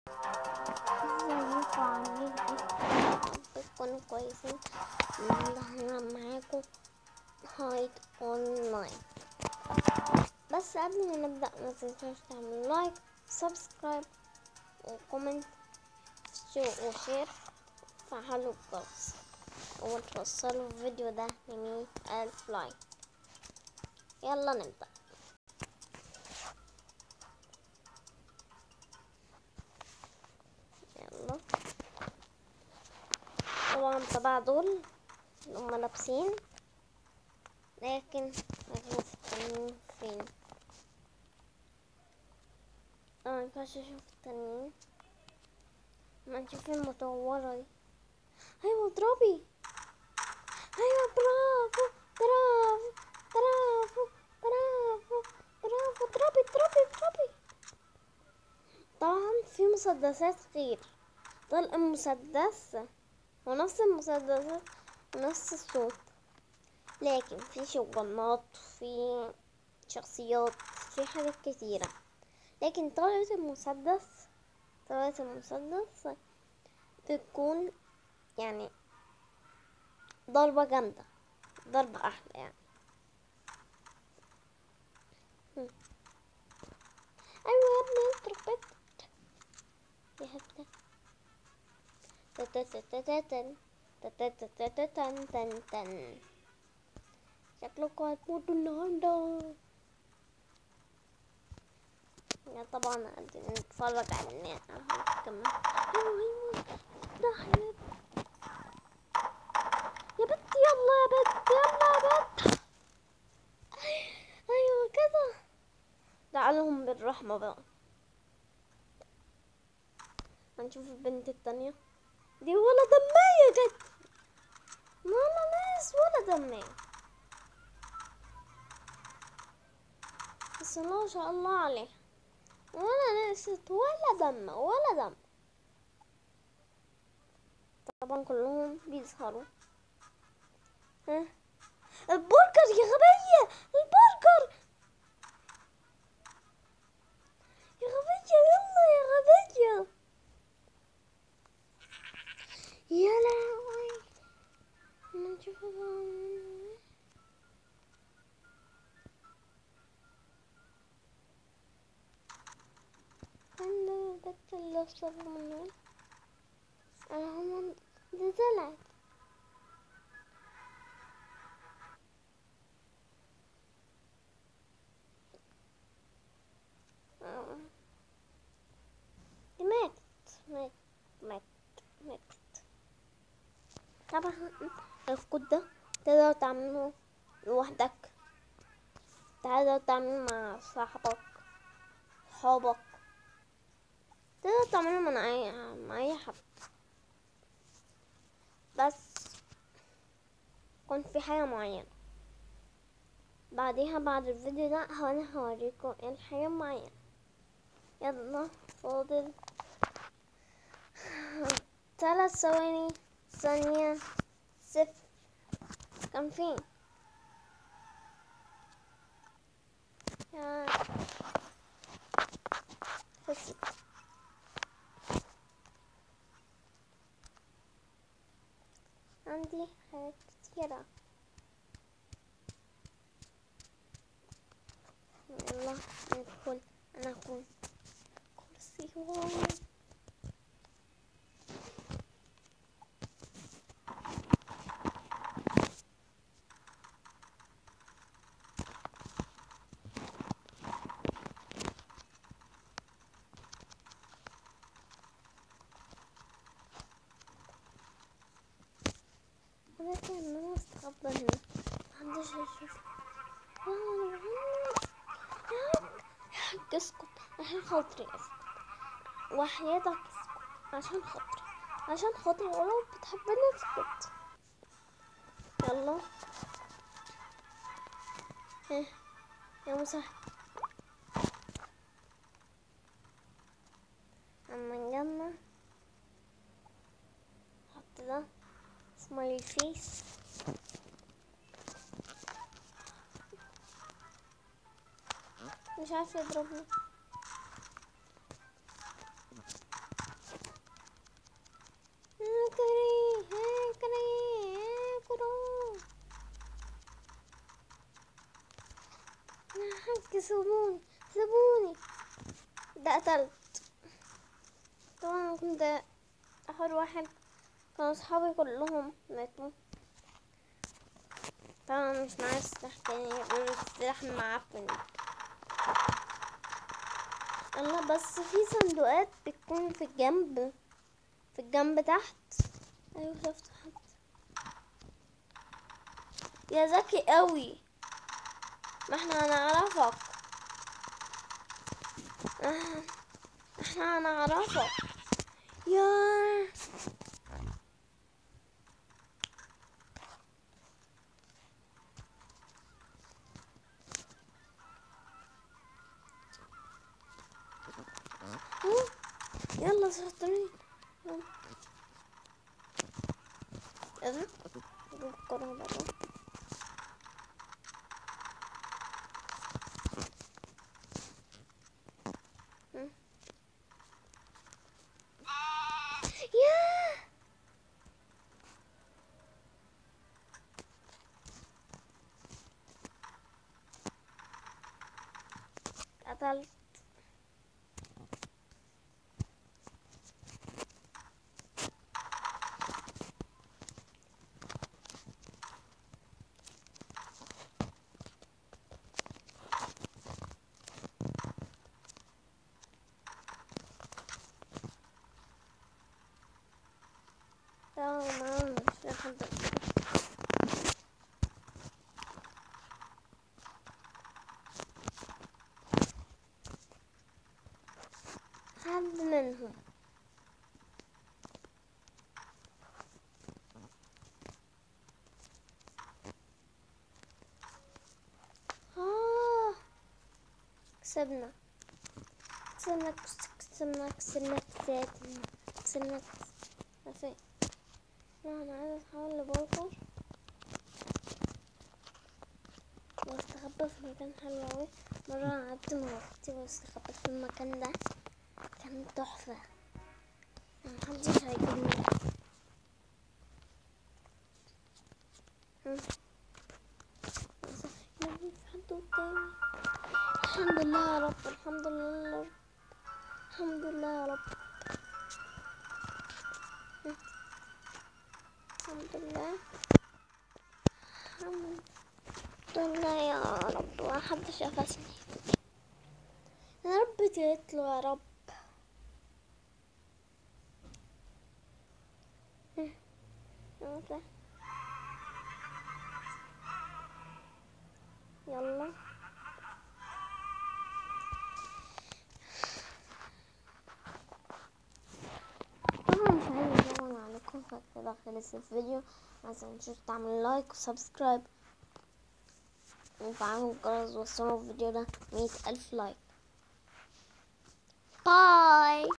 ازيكم عاملين ايه تكونوا كويسين النهارده معاكم هايد اونلاين بس قبل ما نبدأ ما تنسوش تعملوا لايك سبسكرايب وكومنت وشير وفعلوا الجرس وتوصلوا الفيديو ده لمية ألف لايك يلا نبدأ يلا طبعا تبع دول اللي هما لابسين لكن هشوف التانيين فين اه مينفعش اشوف التانيين ما نشوف المطورة دي ايوه اضربي ايوه برافو برافو برافو برافو برافو اضربي اضربي اضربي طبعا في مسدسات غير طلق مسدس ونفس المسدسات ونفس الصوت لكن في شجنات في شخصيات في حاجات كتيرة لكن طلقة المسدس طلقة المسدس بتكون يعني ضربة جامدة ضربة أحلى يعني هم. أيوة يا ابني اضرب بيت يا هبلة تتتتتتن تتتتتتن تن تن شكلكم هتموتوا النهاردة يا طبعا قاعدين نتفرج على الناس كمان ايوه ايوه افتح يا يا بت يلا يا بت يلا يا بت ايوه كده تعالهم بالرحمة بقى هنشوف البنت التانية دي ولا دمية جت ولا ناس ولا دمية بس ما شاء الله عليها ولا نقصت ولا دم ولا دم طبعا كلهم بيظهروا ها البرجر يا غبية البرجر يا غبية يلا يا غبية يا لهوي نشوف عنده بنت اللي أصفر منه أنا هم دي طلعت آه. دي ماتت مات مات ماتت طبعا الكود ده تقدر تعمله لوحدك تقدر تعمله مع صاحبك صحابك تقدر تعمله من اي مع اي حد بس كنت في حاجة معينة بعديها بعد الفيديو ده انا هوريكم ايه الحاجة معينة يلا فاضل ثلاث ثواني ثانية صفر كان فين يا خسر عندي حاجات كتيرة يلا ندخل انا اكون كرسي واو ولكن انا استخبى هنا محدش هيشوف يا حاج اسكت عشان خاطري اسكت وحياتك اسكت عشان خاطري عشان خاطري ولو بتحبني اسكت يلا ها يا مسهل اما نجمع حط ده سمايلي فيس مش عارف يضربني سيبوني سيبوني ده قتلت طبعا كنت اخر واحد كانوا صحابي كلهم ماتوا طبعا مش معايا سلاح تاني غير السلاح المعفن الله بس في صندوقات بتكون في الجنب في الجنب تحت ايوه شفت حد يا ذكي قوي ما احنا هنعرفك آه، احنا هنعرفك يا أوه، يلا شاطرين يلا. اذا الكرة بقى ياه قتلت تمام مش لحد حد منهم آه كسبنا كسبنا كسبنا كسبنا كسبنا كسبنا كسبنا لا انا عايزه اتحول لبولكر واستخبى في مكان حلو اوي مرة قعدت مع اختي واستخبيت في المكان ده كان تحفة محدش هيجيبني هم. بس يا رب في حد قدامي الحمد لله يا رب الحمد لله يا رب الحمد لله يا رب هم. الحمد لله الحمد لله يا رب ما حدش قفشني يا رب تطلع يا رب هم. يلا. يلا طبعا مش عايزة اطول عليكم فكده خلص الفيديو ما تنسوش تعملوا لايك وسبسكرايب وفعلوا الجرس ووصلوا الفيديو ده مية ألف لايك باي